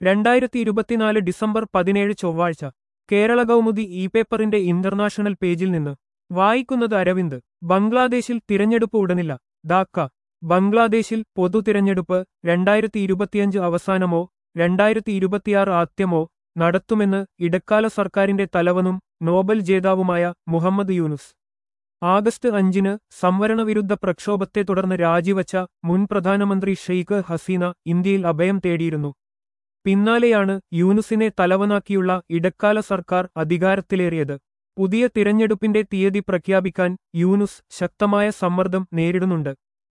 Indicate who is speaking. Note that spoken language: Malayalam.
Speaker 1: രണ്ടായിരത്തി ഇരുപത്തിനാല് ഡിസംബർ പതിനേഴ് ചൊവ്വാഴ്ച കേരള കൗമുദി ഇ പേപ്പറിന്റെ ഇന്റർനാഷണൽ പേജിൽ നിന്ന് വായിക്കുന്നത് അരവിന്ദ് ബംഗ്ലാദേശിൽ തിരഞ്ഞെടുപ്പ് ഉടനില്ല ധാക്ക ബംഗ്ലാദേശിൽ പൊതു തിരഞ്ഞെടുപ്പ് രണ്ടായിരത്തി ഇരുപത്തിയഞ്ച് അവസാനമോ രണ്ടായിരത്തി ഇരുപത്തിയാറ് ആദ്യമോ നടത്തുമെന്ന് ഇടക്കാല സർക്കാരിന്റെ തലവനും നോബൽ ജേതാവുമായ മുഹമ്മദ് യൂനുസ് ആഗസ്റ്റ് അഞ്ചിന് സംവരണവിരുദ്ധ പ്രക്ഷോഭത്തെ തുടർന്ന് രാജിവച്ച മുൻ പ്രധാനമന്ത്രി ഷെയ്ഖ് ഹസീന ഇന്ത്യയിൽ അഭയം തേടിയിരുന്നു പിന്നാലെയാണ് യൂനുസിനെ തലവനാക്കിയുള്ള ഇടക്കാല സർക്കാർ അധികാരത്തിലേറിയത് പുതിയ തിരഞ്ഞെടുപ്പിന്റെ തീയതി പ്രഖ്യാപിക്കാൻ യൂനുസ് ശക്തമായ സമ്മർദ്ദം നേരിടുന്നുണ്ട്